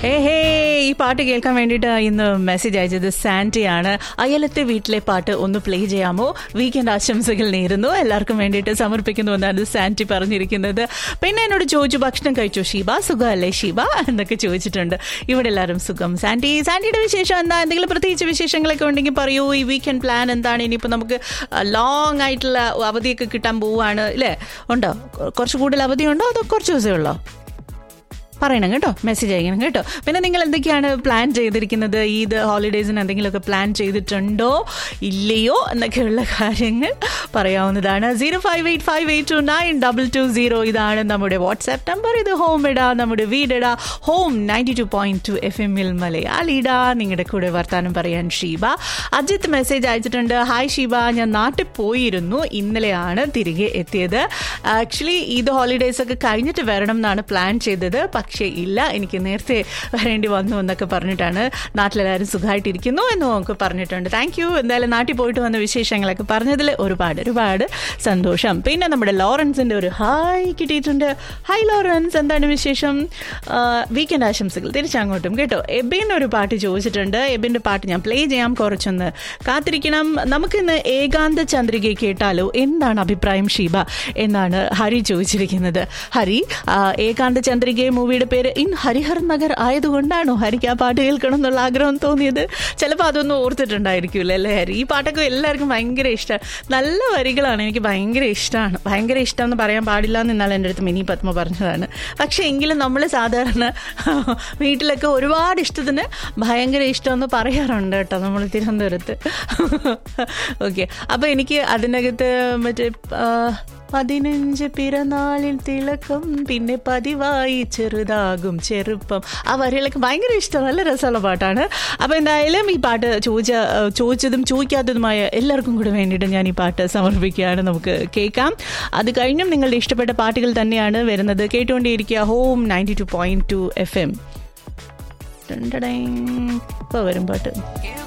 ഏ ഹേ ഈ പാട്ട് കേൾക്കാൻ വേണ്ടിയിട്ട് ഇന്ന് മെസ്സേജ് അയച്ചത് സാന്റിയാണ് അയലത്തെ വീട്ടിലെ പാട്ട് ഒന്ന് പ്ലേ ചെയ്യാമോ വീക്കെൻഡ് ആശംസകൾ നേരുന്നു എല്ലാവർക്കും വേണ്ടിയിട്ട് സമർപ്പിക്കുന്നു എന്നാണ് സാന്റി പറഞ്ഞിരിക്കുന്നത് പിന്നെ എന്നോട് ചോദിച്ചു ഭക്ഷണം കഴിച്ചു ഷീബ സുഖമല്ലേ ഷീബ എന്നൊക്കെ ചോദിച്ചിട്ടുണ്ട് ഇവിടെ എല്ലാവരും സുഖം സാന്റി സാന്റിയുടെ വിശേഷം എന്താ എന്തെങ്കിലും പ്രത്യേകിച്ച് വിശേഷങ്ങളൊക്കെ ഉണ്ടെങ്കിൽ പറയൂ ഈ വീക്കെൻഡ് പ്ലാൻ എന്താണ് ഇനിയിപ്പോൾ നമുക്ക് ലോങ് ആയിട്ടുള്ള അവധിയൊക്കെ കിട്ടാൻ പോവുകയാണ് അല്ലേ ഉണ്ടോ കുറച്ച് കൂടുതൽ അവധിയുണ്ടോ അതോ കുറച്ച് ദിവസമേ ഉള്ളോ പറയണം കേട്ടോ മെസ്സേജ് അയക്കണം കേട്ടോ പിന്നെ നിങ്ങൾ എന്തൊക്കെയാണ് പ്ലാൻ ചെയ്തിരിക്കുന്നത് ഈദ് ഹോളിഡേയ്സിന് എന്തെങ്കിലുമൊക്കെ പ്ലാൻ ചെയ്തിട്ടുണ്ടോ ഇല്ലയോ എന്നൊക്കെയുള്ള കാര്യങ്ങൾ പറയാവുന്നതാണ് zero five eight five eight two nine double two zero ഇതാണ് നമ്മുടെ വാട്സാപ്പ് നമ്പർ ഇത് ഹോം ഇടാ നമ്മുടെ വീടിടാ home ninety two point two F എമ്മിൽ മലയാളിടാ നിങ്ങളുടെ കൂടെ വർത്താനം പറയാൻ ഷീബ അജിത്ത് മെസ്സേജ് അയച്ചിട്ടുണ്ട് ഹായ് ഷീബ ഞാൻ നാട്ടിൽ പോയിരുന്നു ഇന്നലെയാണ് തിരികെ എത്തിയത് ആക്ച്വലി ഈദ് ഹോളിഡേയ്സ് ഒക്കെ കഴിഞ്ഞിട്ട് വരണം എന്നാണ് പ്ലാൻ ചെയ്തത് പക്ഷേ ഇല്ല എനിക്ക് നേരത്തെ വരേണ്ടി വന്നു എന്നൊക്കെ പറഞ്ഞിട്ടാണ് നാട്ടിലെല്ലാവരും സുഖമായിട്ടിരിക്കുന്നു എന്നും ഒക്കെ പറഞ്ഞിട്ടുണ്ട് താങ്ക് യു എന്തായാലും നാട്ടിൽ പോയിട്ട് വന്ന വിശേഷങ്ങളൊക്കെ പറഞ്ഞതിൽ ഒരുപാട് ഒരുപാട് സന്തോഷം പിന്നെ നമ്മുടെ ലോറൻസിൻ്റെ ഒരു ഹായ് കിട്ടിയിട്ടുണ്ട് ഹായ് ലോറൻസ് എന്താണ് വിശേഷം വീക്കെൻഡ് ആശംസകൾ തിരിച്ചങ്ങോട്ടും കേട്ടോ എബിൻ്റെ ഒരു പാട്ട് ചോദിച്ചിട്ടുണ്ട് എബിൻ്റെ പാട്ട് ഞാൻ പ്ലേ ചെയ്യാം കുറച്ചൊന്ന് കാത്തിരിക്കണം നമുക്കിന്ന് ഏകാന്ത ചന്ദ്രിക കേട്ടാലോ എന്താണ് അഭിപ്രായം ഷീബ എന്നാണ് ഹരി ചോദിച്ചിരിക്കുന്നത് ഹരി ആ, ഏകാന്ത ചന്ദ്രിക മൂവിയുടെ പേര് ഇൻ ഹരിഹർ നഗർ ആയതുകൊണ്ടാണോ ഹരിക്ക് ആ പാട്ട് കേൾക്കണം എന്നുള്ള ആഗ്രഹം തോന്നിയത് ചിലപ്പോൾ അതൊന്നും ഓർത്തിട്ടുണ്ടായിരിക്കുമല്ലോ അല്ലേ ഹരി ഈ പാട്ടൊക്കെ എല്ലാവർക്കും ഭയങ്കര ഇഷ്ടമാണ് നല്ല വരികളാണ് എനിക്ക് ഭയങ്കര ഇഷ്ടമാണ് ഭയങ്കര ഇഷ്ടം എന്ന് പറയാൻ പാടില്ല എന്ന് ഇന്നാൾ എൻ്റെ അടുത്ത് മിനി പത്മ പറഞ്ഞതാണ് പക്ഷേ എങ്കിലും നമ്മൾ സാധാരണ വീട്ടിലൊക്കെ ഒരുപാട് ഇഷ്ടത്തിന് ഭയങ്കര ഇഷ്ടമെന്ന് പറയാറുണ്ട് കേട്ടോ നമ്മൾ തിരുവനന്തപുരത്ത് ഓക്കെ അപ്പോൾ എനിക്ക് അതിനകത്ത് മറ്റേ ആ, പതിനഞ്ച് പിറന്നാളിൽ തിളക്കം പിന്നെ പതിവായി ചെറുതാകും ചെറുപ്പം ആ വരികളൊക്കെ ഭയങ്കര ഇഷ്ടം നല്ല രസമുള്ള പാട്ടാണ് അപ്പോൾ എന്തായാലും ഈ പാട്ട് ചോദിച്ച ചോദിച്ചതും ചോദിക്കാത്തതുമായ എല്ലാവർക്കും കൂടെ വേണ്ടിയിട്ട് ഞാൻ ഈ പാട്ട് സമർപ്പിക്കുകയാണ് നമുക്ക് കേൾക്കാം അത് കഴിഞ്ഞും നിങ്ങളുടെ ഇഷ്ടപ്പെട്ട പാട്ടുകൾ തന്നെയാണ് വരുന്നത് കേട്ടുകൊണ്ടേയിരിക്കുക home ninety two point two F M ഇപ്പോൾ വരും പാട്ട്